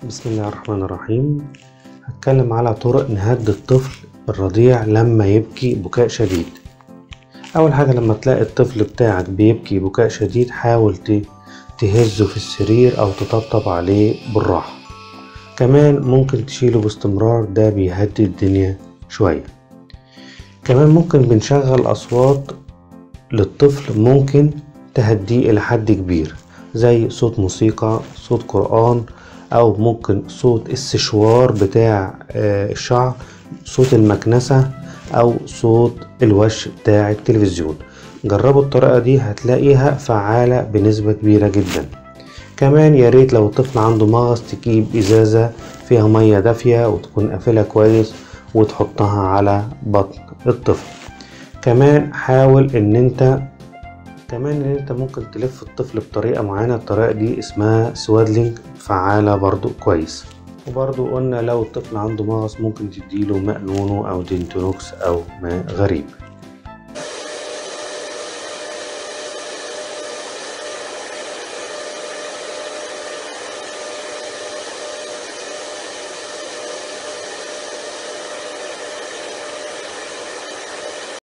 بسم الله الرحمن الرحيم هتكلم على طرق نهدي الطفل الرضيع لما يبكي بكاء شديد أول حاجة لما تلاقي الطفل بتاعك بيبكي بكاء شديد حاول ت- تهزه في السرير أو تطبطب عليه بالراحة كمان ممكن تشيله باستمرار ده بيهدي الدنيا شوية كمان ممكن بنشغل أصوات للطفل ممكن تهديه إلى حد كبير زي صوت موسيقى صوت قرآن أو ممكن صوت السشوار بتاع آه، الشعر صوت المكنسة أو صوت الوش بتاع التلفزيون جربوا الطريقة دي هتلاقيها فعالة بنسبة كبيرة جدا كمان يا ريت لو الطفل عنده مغص تجيب إزازة فيها مية دافية وتكون قافلها كويس وتحطها على بطن الطفل كمان حاول ان انت كمان ان انت ممكن تلف الطفل بطريقة معينة الطريقة دي اسمها سوادلينج فعالة برضو كويس وبرضو قلنا لو الطفل عنده مغص ممكن تديله ماء نونو او دينتونوكس او ماء غريب